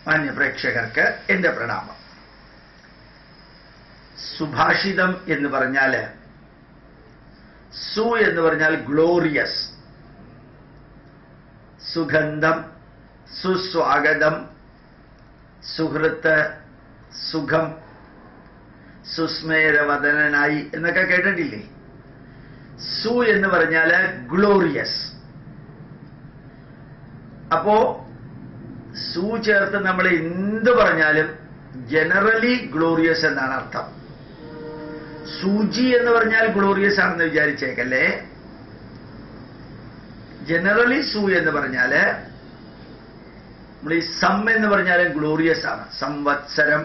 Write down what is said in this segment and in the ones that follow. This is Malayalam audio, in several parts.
മാന്യ പ്രേക്ഷകർക്ക് എന്റെ പ്രണാമം സുഭാഷിതം എന്ന് പറഞ്ഞാൽ സു എന്ന് പറഞ്ഞാൽ ഗ്ലോറിയസ് സുഗന്ധം സുസ്വാഗതം സുഹൃത്ത് സുഖം സുസ്മേരവദനായി എന്നൊക്കെ കേട്ടിട്ടില്ലേ സു എന്ന് പറഞ്ഞാല് ഗ്ലോറിയസ് അപ്പോ സു ചേർത്ത് നമ്മൾ എന്ത് പറഞ്ഞാലും ജനറലി ഗ്ലോറിയസ് എന്നാണ് അർത്ഥം സൂചി എന്ന് പറഞ്ഞാൽ ഗ്ലോറിയസ് ആണെന്ന് വിചാരിച്ചേക്കല്ലേ ജനറലി സു എന്ന് പറഞ്ഞാല് നമ്മൾ ഈ സം എന്ന് പറഞ്ഞാലും ഗ്ലോറിയസ് ആണ് സംവത്സരം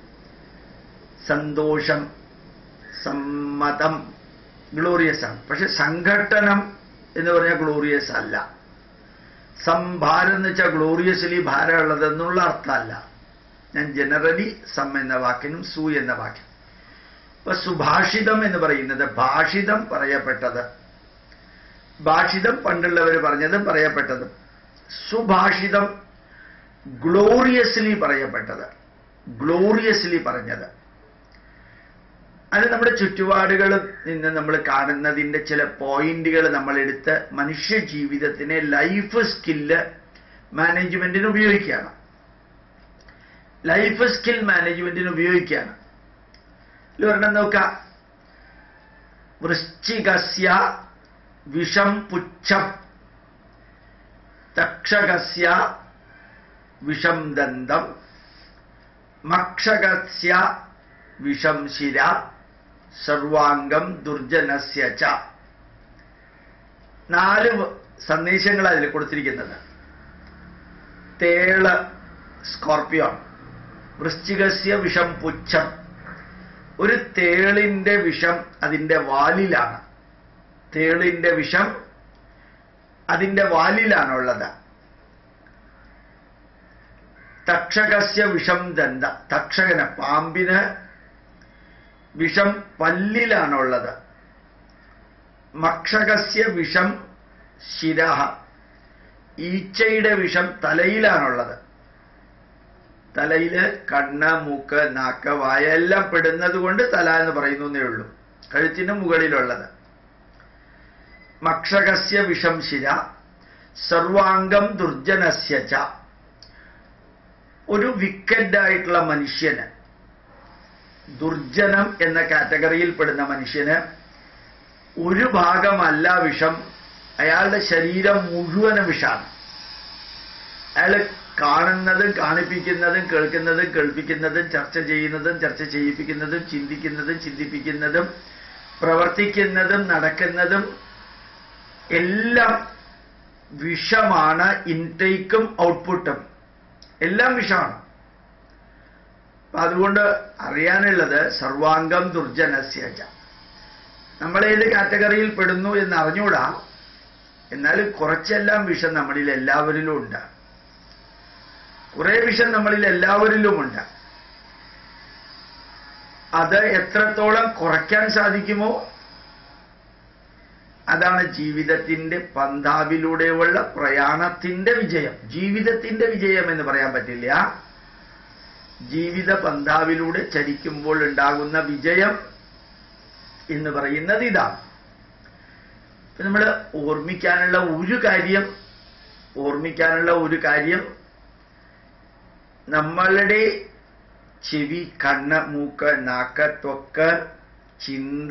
സന്തോഷം സമ്മതം ഗ്ലോറിയസ് ആണ് പക്ഷെ സംഘട്ടനം എന്ന് പറഞ്ഞാൽ ഗ്ലോറിയസ് അല്ല സംഭാരം എന്ന് വെച്ചാൽ ഗ്ലോറിയസ്ലി ഭാരമുള്ളത് എന്നുള്ള അർത്ഥമല്ല ഞാൻ ജനറലി സം എന്ന വാക്കിനും സു എന്ന വാക്കിനും ഇപ്പൊ സുഭാഷിതം എന്ന് പറയുന്നത് ഭാഷിതം പറയപ്പെട്ടത് ഭാഷിതം പണ്ടുള്ളവർ പറഞ്ഞതും പറയപ്പെട്ടതും സുഭാഷിതം ഗ്ലോറിയസ്ലി പറയപ്പെട്ടത് ഗ്ലോറിയസ്ലി പറഞ്ഞത് അത് നമ്മുടെ ചുറ്റുപാടുകളിൽ നിന്ന് നമ്മൾ കാണുന്നതിൻ്റെ ചില പോയിന്റുകൾ നമ്മൾ എടുത്ത് മനുഷ്യ ജീവിതത്തിനെ ലൈഫ് സ്കില്ല് മാനേജ്മെന്റിന് ഉപയോഗിക്കുകയാണ് ലൈഫ് സ്കിൽ മാനേജ്മെന്റിന് ഉപയോഗിക്കുകയാണ് ഒരെണ്ണം നോക്കാം വൃശ്ചികസ്യ വിഷം പുച്ഛം തക്ഷകസ്യ വിഷം ദന്തം മക്ഷകസ്യ വിഷം ശിര സർവാംഗം ദുർജനസ്യ ച നാല് സന്ദേശങ്ങൾ അതിൽ കൊടുത്തിരിക്കുന്നത് തേള് സ്കോർപ്പിയോൺ വൃശ്ചികസ്യ വിഷം പുച്ഛം ഒരു തേളിന്റെ വിഷം അതിന്റെ വാലിലാണ് തേളിന്റെ വിഷം അതിന്റെ വാലിലാണുള്ളത് തക്ഷകസ്യ വിഷം ദന്ത തക്ഷകന് പാമ്പിന് വിഷം പല്ലിലാണുള്ളത് മക്ഷകസ്യ വിഷം ശിരഹ ഈച്ചയുടെ വിഷം തലയിലാണുള്ളത് തലയില് കണ്ണ് മൂക്ക് നാക്ക് വായ എല്ലാം പെടുന്നത് കൊണ്ട് തല എന്ന് പറയുന്നേ ഉള്ളൂ കഴുത്തിന് മുകളിലുള്ളത് മക്ഷകസ്യ വിഷം ശിര സർവാംഗം ദുർജനസ്യ ച ഒരു വിക്കറ്റ് ആയിട്ടുള്ള മനുഷ്യന് ദുർജനം എന്ന കാറ്റഗറിയിൽ പെടുന്ന മനുഷ്യന് ഒരു ഭാഗമല്ല വിഷം അയാളുടെ ശരീരം മുഴുവനും വിഷാണ് അയാൾ കാണുന്നതും കാണിപ്പിക്കുന്നതും കേൾക്കുന്നതും കേൾപ്പിക്കുന്നതും ചർച്ച ചെയ്യുന്നതും ചർച്ച ചെയ്യിപ്പിക്കുന്നതും ചിന്തിക്കുന്നതും ചിന്തിപ്പിക്കുന്നതും പ്രവർത്തിക്കുന്നതും നടക്കുന്നതും എല്ലാം വിഷമാണ് ഇൻടേക്കും ഔട്ട്പുട്ടും എല്ലാം വിഷമാണ് അപ്പൊ അതുകൊണ്ട് അറിയാനുള്ളത് സർവാംഗം ദുർജനസ്യജ നമ്മൾ ഏത് കാറ്റഗറിയിൽ പെടുന്നു എന്ന് അറിഞ്ഞൂടാ എന്നാലും കുറച്ചെല്ലാം വിഷം നമ്മളിൽ എല്ലാവരിലും ഉണ്ട് കുറെ വിഷം നമ്മളിൽ എല്ലാവരിലും ഉണ്ട് അത് എത്രത്തോളം കുറയ്ക്കാൻ സാധിക്കുമോ അതാണ് ജീവിതത്തിന്റെ പന്താവിലൂടെയുള്ള പ്രയാണത്തിന്റെ വിജയം ജീവിതത്തിന്റെ വിജയം എന്ന് പറയാൻ പറ്റില്ല ജീവിത പന്താവിലൂടെ ചരിക്കുമ്പോൾ ഉണ്ടാകുന്ന വിജയം എന്ന് പറയുന്നത് ഇതാണ് നമ്മൾ ഓർമ്മിക്കാനുള്ള ഒരു കാര്യം ഓർമ്മിക്കാനുള്ള ഒരു കാര്യം നമ്മളുടെ ചെവി കണ്ണ് മൂക്ക് നാക്ക് ത്വക്ക് ചിന്ത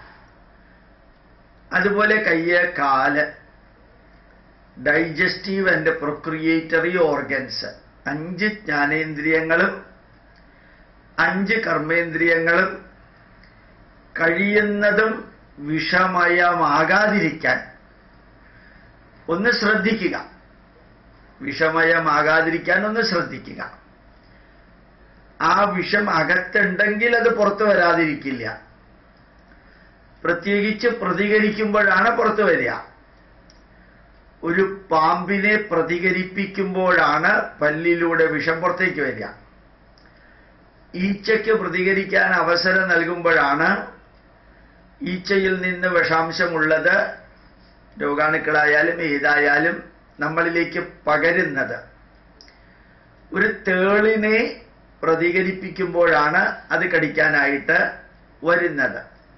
അതുപോലെ കയ്യ് കാല് ഡൈജസ്റ്റീവ് ആൻഡ് പ്രൊക്രിയേറ്ററി ഓർഗൻസ് അഞ്ച് ജ്ഞാനേന്ദ്രിയങ്ങളും അഞ്ച് കർമ്മേന്ദ്രിയങ്ങളും കഴിയുന്നതും വിഷമയമാകാതിരിക്കാൻ ഒന്ന് ശ്രദ്ധിക്കുക വിഷമയമാകാതിരിക്കാൻ ഒന്ന് ശ്രദ്ധിക്കുക ആ വിഷം അകത്തുണ്ടെങ്കിൽ അത് പുറത്തു വരാതിരിക്കില്ല പ്രത്യേകിച്ച് പ്രതികരിക്കുമ്പോഴാണ് പുറത്തു വരിക ഒരു പാമ്പിനെ പ്രതികരിപ്പിക്കുമ്പോഴാണ് പല്ലിലൂടെ വിഷം പുറത്തേക്ക് വരിക ഈച്ചയ്ക്ക് പ്രതികരിക്കാൻ അവസരം നൽകുമ്പോഴാണ് ഈച്ചയിൽ നിന്ന് വിഷാംശമുള്ളത് രോഗാണുക്കളായാലും ഏതായാലും നമ്മളിലേക്ക് പകരുന്നത് ഒരു തേളിനെ പ്രതികരിപ്പിക്കുമ്പോഴാണ് അത് കടിക്കാനായിട്ട് വരുന്നത്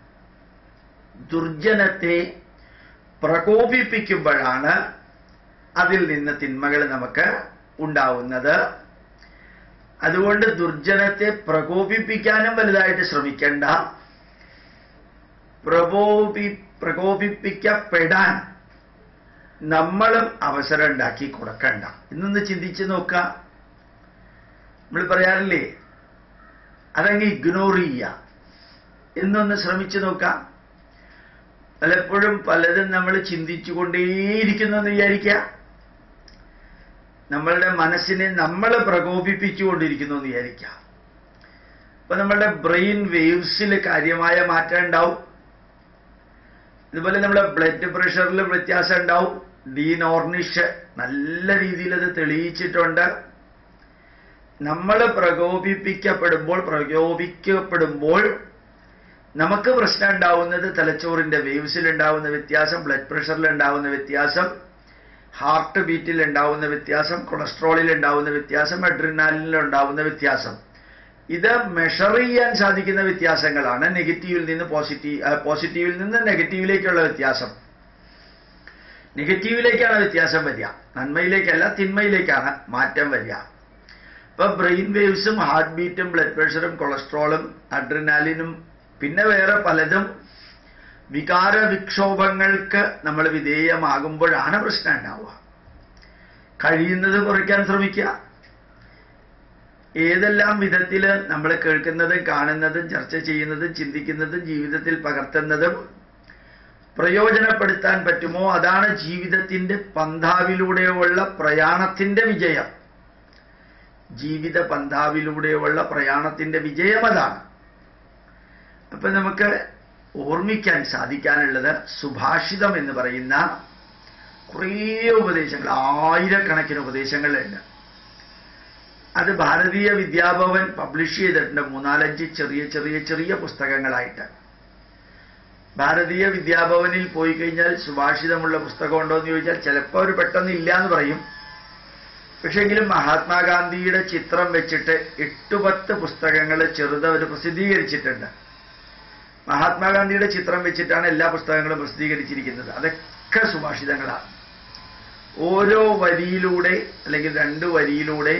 ദുർജനത്തെ പ്രകോപിപ്പിക്കുമ്പോഴാണ് അതിൽ നിന്ന് തിന്മകൾ നമുക്ക് ഉണ്ടാവുന്നത് അതുകൊണ്ട് ദുർജനത്തെ പ്രകോപിപ്പിക്കാനും വലുതായിട്ട് ശ്രമിക്കേണ്ട പ്രകോപി പ്രകോപിപ്പിക്കപ്പെടാൻ നമ്മളും അവസരം ഉണ്ടാക്കി കൊടുക്കണ്ട ഇന്നൊന്ന് ചിന്തിച്ചു നോക്കുക നമ്മൾ പറയാറില്ലേ അതങ്ങ് ഇഗ്നോർ ചെയ്യുക എന്നൊന്ന് ശ്രമിച്ചു നോക്കാം പലപ്പോഴും പലതും നമ്മൾ ചിന്തിച്ചുകൊണ്ടേയിരിക്കുന്നു എന്ന് വിചാരിക്കുക നമ്മളുടെ മനസ്സിനെ നമ്മൾ പ്രകോപിപ്പിച്ചുകൊണ്ടിരിക്കുന്നു എന്ന് വിചാരിക്കാം അപ്പൊ നമ്മളുടെ ബ്രെയിൻ വേവ്സിൽ കാര്യമായ മാറ്റം ഉണ്ടാവും ഇതുപോലെ നമ്മുടെ ബ്ലഡ് പ്രഷറിൽ വ്യത്യാസം ഉണ്ടാവും ഡീനോർണിഷ് നല്ല രീതിയിൽ അത് തെളിയിച്ചിട്ടുണ്ട് നമ്മൾ പ്രകോപിപ്പിക്കപ്പെടുമ്പോൾ പ്രകോപിക്കപ്പെടുമ്പോൾ നമുക്ക് പ്രശ്നം ഉണ്ടാവുന്നത് തലച്ചോറിന്റെ വേവ്സിൽ ഉണ്ടാവുന്ന വ്യത്യാസം ബ്ലഡ് പ്രഷറിൽ ഉണ്ടാവുന്ന വ്യത്യാസം ഹാർട്ട് ബീറ്റിൽ ഉണ്ടാവുന്ന വ്യത്യാസം കൊളസ്ട്രോളിൽ ഉണ്ടാവുന്ന വ്യത്യാസം അഡ്രിനാലിനിൽ ഉണ്ടാവുന്ന വ്യത്യാസം ഇത് മെഷർ ചെയ്യാൻ സാധിക്കുന്ന വ്യത്യാസങ്ങളാണ് നെഗറ്റീവിൽ നിന്ന് പോസിറ്റീവ് പോസിറ്റീവിൽ നിന്ന് നെഗറ്റീവിലേക്കുള്ള വ്യത്യാസം നെഗറ്റീവിലേക്കാണ് വ്യത്യാസം വരിക നന്മയിലേക്കല്ല തിന്മയിലേക്കാണ് മാറ്റം വരിക ഇപ്പൊ ബ്രെയിൻ വേവ്സും ഹാർട്ട് ബീറ്റും ബ്ലഡ് പ്രഷറും കൊളസ്ട്രോളും അഡ്രിനാലിനും പിന്നെ വേറെ പലതും വികാര വിക്ഷോഭങ്ങൾക്ക് നമ്മൾ വിധേയമാകുമ്പോഴാണ് പ്രശ്നം ഉണ്ടാവുക കഴിയുന്നത് കുറയ്ക്കാൻ ശ്രമിക്കുക ഏതെല്ലാം വിധത്തിൽ നമ്മൾ കേൾക്കുന്നതും കാണുന്നതും ചർച്ച ചെയ്യുന്നതും ചിന്തിക്കുന്നതും ജീവിതത്തിൽ പകർത്തുന്നതും പ്രയോജനപ്പെടുത്താൻ പറ്റുമോ അതാണ് ജീവിതത്തിന്റെ പന്ഥാവിലൂടെയുള്ള പ്രയാണത്തിന്റെ വിജയം ജീവിത പന്ഥാവിലൂടെയുള്ള പ്രയാണത്തിന്റെ വിജയം അതാണ് അപ്പൊ നമുക്ക് ഓർമ്മിക്കാൻ സാധിക്കാനുള്ളത് സുഭാഷിതം എന്ന് പറയുന്ന കുറേ ഉപദേശങ്ങൾ ആയിരക്കണക്കിന് ഉപദേശങ്ങളുണ്ട് അത് ഭാരതീയ വിദ്യാഭവൻ പബ്ലിഷ് ചെയ്തിട്ടുണ്ട് മൂന്നാലഞ്ച് ചെറിയ ചെറിയ ചെറിയ പുസ്തകങ്ങളായിട്ട് ഭാരതീയ വിദ്യാഭവനിൽ പോയി കഴിഞ്ഞാൽ സുഭാഷിതമുള്ള പുസ്തകം ഉണ്ടോ എന്ന് ചോദിച്ചാൽ ചിലപ്പോൾ അവർ പെട്ടെന്ന് ഇല്ല എന്ന് പറയും പക്ഷെങ്കിലും മഹാത്മാഗാന്ധിയുടെ ചിത്രം വെച്ചിട്ട് എട്ട് പത്ത് പുസ്തകങ്ങൾ ചെറുത് അവർ പ്രസിദ്ധീകരിച്ചിട്ടുണ്ട് മഹാത്മാഗാന്ധിയുടെ ചിത്രം വെച്ചിട്ടാണ് എല്ലാ പുസ്തകങ്ങളും പ്രസിദ്ധീകരിച്ചിരിക്കുന്നത് അതൊക്കെ സുഭാഷിതങ്ങളാണ് ഓരോ വരിയിലൂടെ അല്ലെങ്കിൽ രണ്ട് വരിയിലൂടെ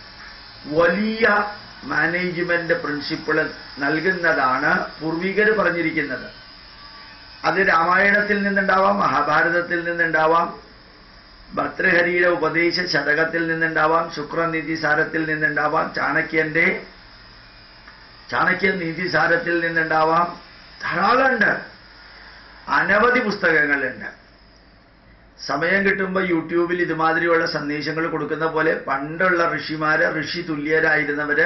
വലിയ മാനേജ്മെന്റ് പ്രിൻസിപ്പിൾ നൽകുന്നതാണ് പൂർവികർ പറഞ്ഞിരിക്കുന്നത് അത് രാമായണത്തിൽ നിന്നുണ്ടാവാം മഹാഭാരതത്തിൽ നിന്നുണ്ടാവാം ഭർത്തൃഹരിയുടെ ഉപദേശ ശതകത്തിൽ നിന്നുണ്ടാവാം ശുക്രനീതിസാരത്തിൽ നിന്നുണ്ടാവാം ചാണക്യന്റെ ചാണക്യ നീതിസാരത്തിൽ നിന്നുണ്ടാവാം ധാരാളമുണ്ട് അനവധി പുസ്തകങ്ങളുണ്ട് സമയം കിട്ടുമ്പോൾ യൂട്യൂബിൽ ഇതുമാതിരിയുള്ള സന്ദേശങ്ങൾ കൊടുക്കുന്ന പോലെ പണ്ടുള്ള ഋഷിമാര് ഋഷി തുല്യരായിരുന്നവര്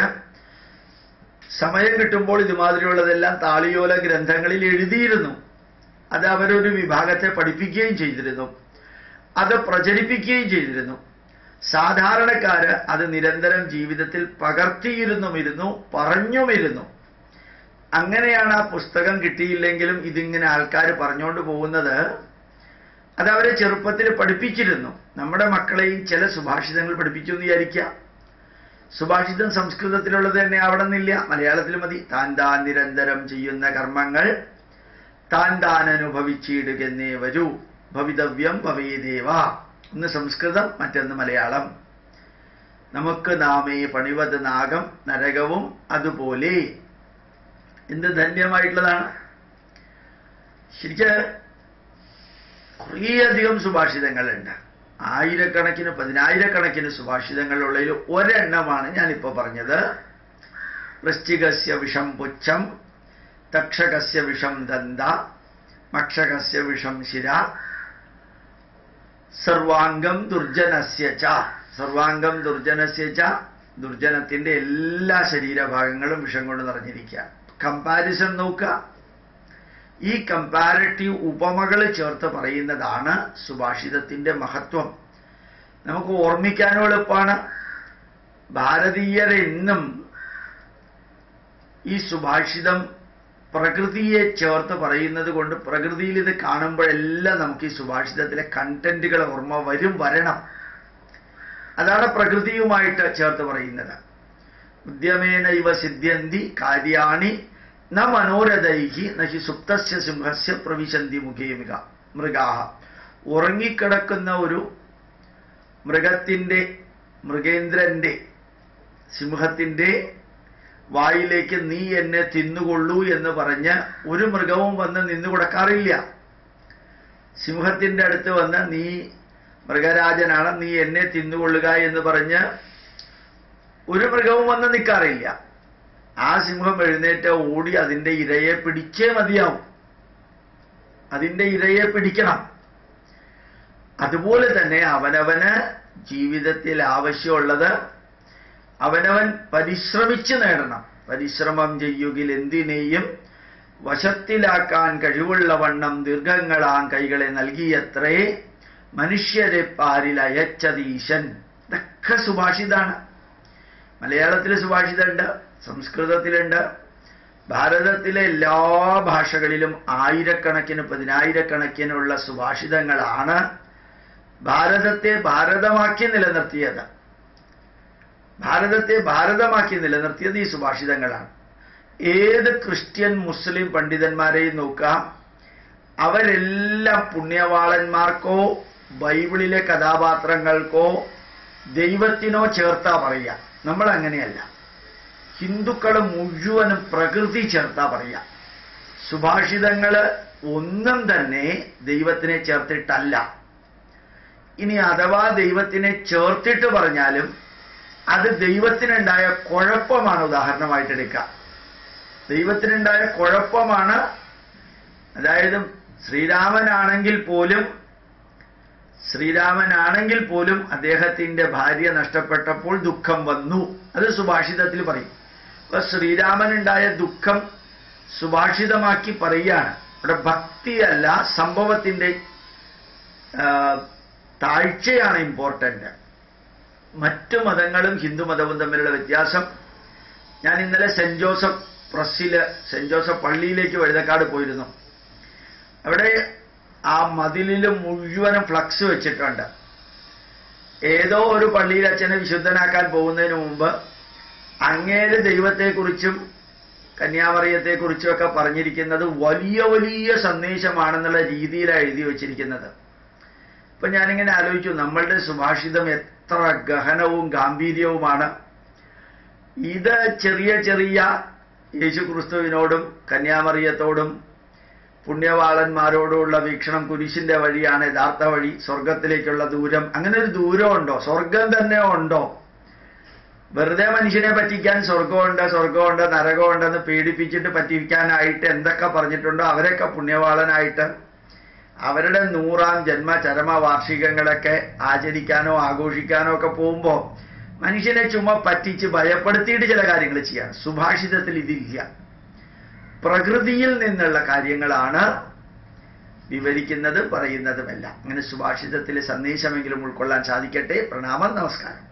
സമയം കിട്ടുമ്പോൾ ഇതുമാതിരിയുള്ളതെല്ലാം താളിയോല ഗ്രന്ഥങ്ങളിൽ എഴുതിയിരുന്നു അത് അവരൊരു വിഭാഗത്തെ പഠിപ്പിക്കുകയും ചെയ്തിരുന്നു അത് പ്രചരിപ്പിക്കുകയും ചെയ്തിരുന്നു സാധാരണക്കാര് അത് നിരന്തരം ജീവിതത്തിൽ പകർത്തിയിരുന്നുമിരുന്നു പറഞ്ഞുമിരുന്നു അങ്ങനെയാണ് ആ പുസ്തകം കിട്ടിയില്ലെങ്കിലും ഇതിങ്ങനെ ആൾക്കാർ പറഞ്ഞുകൊണ്ട് പോകുന്നത് അത് അവരെ ചെറുപ്പത്തിൽ പഠിപ്പിച്ചിരുന്നു നമ്മുടെ മക്കളെയും ചില സുഭാഷിതങ്ങൾ പഠിപ്പിച്ചു എന്ന് വിചാരിക്കാം സുഭാഷിതം സംസ്കൃതത്തിലുള്ളത് തന്നെ അവിടെ നിന്നില്ല മലയാളത്തിൽ മതി താൻ താൻ നിരന്തരം ചെയ്യുന്ന കർമ്മങ്ങൾ താൻ താൻ അനുഭവിച്ചിടുകെന്നേ വരൂ ഭവിതവ്യം ഭവേദേവ ഒന്ന് സംസ്കൃതം മറ്റൊന്ന് മലയാളം നമുക്ക് നാമേ പണിവത് നാഗം നരകവും അതുപോലെ എന്ത് ധന്യമായിട്ടുള്ളതാണ് ശരിക്ക് കുറേയധികം സുഭാഷിതങ്ങളുണ്ട് ആയിരക്കണക്കിന് പതിനായിരക്കണക്കിന് സുഭാഷിതങ്ങളുള്ളതിൽ ഒരെണ്ണമാണ് ഞാനിപ്പോൾ പറഞ്ഞത് വൃശ്ചികസ്യ വിഷം പുച്ഛം തക്ഷകസ്യ വിഷം ദന്ത മക്ഷകസ്യ വിഷം ശിര സർവാംഗം ദുർജനസ്യ ച സർവാംഗം ദുർജനസ്യ ച ദുർജനത്തിന്റെ എല്ലാ ശരീരഭാഗങ്ങളും വിഷം കൊണ്ട് നിറഞ്ഞിരിക്കുക കമ്പാരിസൺ നോക്കുക ഈ കമ്പാരറ്റീവ് ഉപമകൾ ചേർത്ത് പറയുന്നതാണ് സുഭാഷിതത്തിന്റെ മഹത്വം നമുക്ക് ഓർമ്മിക്കാനും എളുപ്പമാണ് ഭാരതീയരെന്നും ഈ സുഭാഷിതം പ്രകൃതിയെ ചേർത്ത് പറയുന്നത് കൊണ്ട് പ്രകൃതിയിൽ ഇത് കാണുമ്പോഴെല്ലാം നമുക്ക് ഈ സുഭാഷിതത്തിലെ കണ്ടന്റുകൾ ഓർമ്മ വരും വരണം അതാണ് പ്രകൃതിയുമായിട്ട് ചേർത്ത് പറയുന്നത് ഉദ്യമേന ഇവ സിദ്ധ്യന്തി കാര്യാണി ന മനോരഥൈഹി നഹി സുപ്തസ്യ സിംഹസ്യ പ്രവിശന്തി മുഖേമിക മൃഗാഹ ഉറങ്ങിക്കിടക്കുന്ന ഒരു മൃഗത്തിൻ്റെ മൃഗേന്ദ്രന്റെ സിംഹത്തിൻ്റെ വായിലേക്ക് നീ എന്നെ തിന്നുകൊള്ളൂ എന്ന് പറഞ്ഞ് ഒരു മൃഗവും വന്ന് നിന്നു കൊടുക്കാറില്ല സിംഹത്തിൻ്റെ അടുത്ത് വന്ന് നീ മൃഗരാജനാണ് നീ എന്നെ തിന്നുകൊള്ളുക എന്ന് പറഞ്ഞ് ഒരു മൃഗവും വന്ന് നിൽക്കാറില്ല ആ സിംഹം എഴുന്നേറ്റ് ഓടി അതിൻ്റെ ഇരയെ പിടിച്ചേ മതിയാവും അതിൻ്റെ ഇരയെ പിടിക്കണം അതുപോലെ തന്നെ അവനവന് ജീവിതത്തിൽ ആവശ്യമുള്ളത് അവനവൻ പരിശ്രമിച്ച് നേടണം പരിശ്രമം ചെയ്യുകിൽ എന്തിനേയും വശത്തിലാക്കാൻ കഴിവുള്ള വണ്ണം ദീർഘങ്ങളാം കൈകളെ നൽകിയത്രേ മനുഷ്യരെ പാരിൽ അയച്ചതീശൻ ഇതൊക്കെ സുഭാഷിതാണ് മലയാളത്തിൽ സുഭാഷിതമുണ്ട് സംസ്കൃതത്തിലുണ്ട് ഭാരതത്തിലെ എല്ലാ ഭാഷകളിലും ആയിരക്കണക്കിന് പതിനായിരക്കണക്കിനുള്ള സുഭാഷിതങ്ങളാണ് ഭാരതത്തെ ഭാരതമാക്കി നിലനിർത്തിയത് ഭാരതത്തെ ഭാരതമാക്കി നിലനിർത്തിയത് ഈ സുഭാഷിതങ്ങളാണ് ഏത് ക്രിസ്ത്യൻ മുസ്ലിം പണ്ഡിതന്മാരെയും നോക്കാം അവരെല്ലാം പുണ്യവാളന്മാർക്കോ ബൈബിളിലെ കഥാപാത്രങ്ങൾക്കോ ദൈവത്തിനോ ചേർത്താ പറയുക നമ്മൾ അങ്ങനെയല്ല ഹിന്ദുക്കൾ മുഴുവനും പ്രകൃതി ചേർത്താ പറയുക സുഭാഷിതങ്ങൾ ഒന്നും തന്നെ ദൈവത്തിനെ ചേർത്തിട്ടല്ല ഇനി അഥവാ ദൈവത്തിനെ ചേർത്തിട്ട് പറഞ്ഞാലും അത് ദൈവത്തിനുണ്ടായ കുഴപ്പമാണ് ഉദാഹരണമായിട്ട് എടുക്കുക ദൈവത്തിനുണ്ടായ കുഴപ്പമാണ് അതായത് ശ്രീരാമനാണെങ്കിൽ പോലും ശ്രീരാമനാണെങ്കിൽ പോലും അദ്ദേഹത്തിന്റെ ഭാര്യ നഷ്ടപ്പെട്ടപ്പോൾ ദുഃഖം വന്നു അത് സുഭാഷിതത്തിൽ പറയും അപ്പൊ ശ്രീരാമനുണ്ടായ ദുഃഖം സുഭാഷിതമാക്കി പറയുകയാണ് ഇവിടെ ഭക്തിയല്ല സംഭവത്തിന്റെ താഴ്ചയാണ് ഇമ്പോർട്ടൻ്റ് മറ്റു മതങ്ങളും ഹിന്ദു മതവും തമ്മിലുള്ള വ്യത്യാസം ഞാൻ ഇന്നലെ സെന്റ് ജോസഫ് പ്രസ്സില് സെന്റ് ജോസഫ് പള്ളിയിലേക്ക് വഴുതക്കാട് പോയിരുന്നു അവിടെ ആ മതിലിൽ മുഴുവനും ഫ്ലക്സ് വെച്ചിട്ടുണ്ട് ഏതോ ഒരു പള്ളിയിൽ അച്ഛനെ വിശുദ്ധനാക്കാൻ പോകുന്നതിന് മുമ്പ് അങ്ങേര് ദൈവത്തെക്കുറിച്ചും കന്യാമറിയത്തെക്കുറിച്ചും ഒക്കെ പറഞ്ഞിരിക്കുന്നത് വലിയ വലിയ സന്ദേശമാണെന്നുള്ള രീതിയിലാണ് എഴുതി വച്ചിരിക്കുന്നത് ഇപ്പൊ ഞാനിങ്ങനെ ആലോചിച്ചു നമ്മളുടെ സുഭാഷിതം എത്ര ഗഹനവും ഗാംഭീര്യവുമാണ് ഇത് ചെറിയ ചെറിയ യേശുക്രിസ്തുവിനോടും കന്യാമറിയത്തോടും പുണ്യവാളന്മാരോടുള്ള വീക്ഷണം കുരിശിന്റെ വഴിയാണ് യഥാർത്ഥ വഴി സ്വർഗത്തിലേക്കുള്ള ദൂരം അങ്ങനെ ഒരു ദൂരമുണ്ടോ സ്വർഗം തന്നെ ഉണ്ടോ വെറുതെ മനുഷ്യനെ പറ്റിക്കാൻ സ്വർഗമുണ്ട് സ്വർഗമുണ്ട് നരകമുണ്ടെന്ന് പേടിപ്പിച്ചിട്ട് പറ്റിക്കാനായിട്ട് എന്തൊക്കെ പറഞ്ഞിട്ടുണ്ടോ അവരൊക്കെ പുണ്യവാളനായിട്ട് അവരുടെ നൂറാം ജന്മ ചരമ വാർഷികങ്ങളൊക്കെ ആചരിക്കാനോ ആഘോഷിക്കാനോ ഒക്കെ പോകുമ്പോൾ മനുഷ്യനെ ചുമ പറ്റിച്ച് ഭയപ്പെടുത്തിയിട്ട് ചില കാര്യങ്ങൾ ചെയ്യാം സുഭാഷിതത്തിൽ ഇതില്ല പ്രകൃതിയിൽ നിന്നുള്ള കാര്യങ്ങളാണ് വിവരിക്കുന്നത് പറയുന്നതുമല്ല അങ്ങനെ സുഭാഷിതത്തിലെ സന്ദേശമെങ്കിലും ഉൾക്കൊള്ളാൻ സാധിക്കട്ടെ പ്രണാമം നമസ്കാരം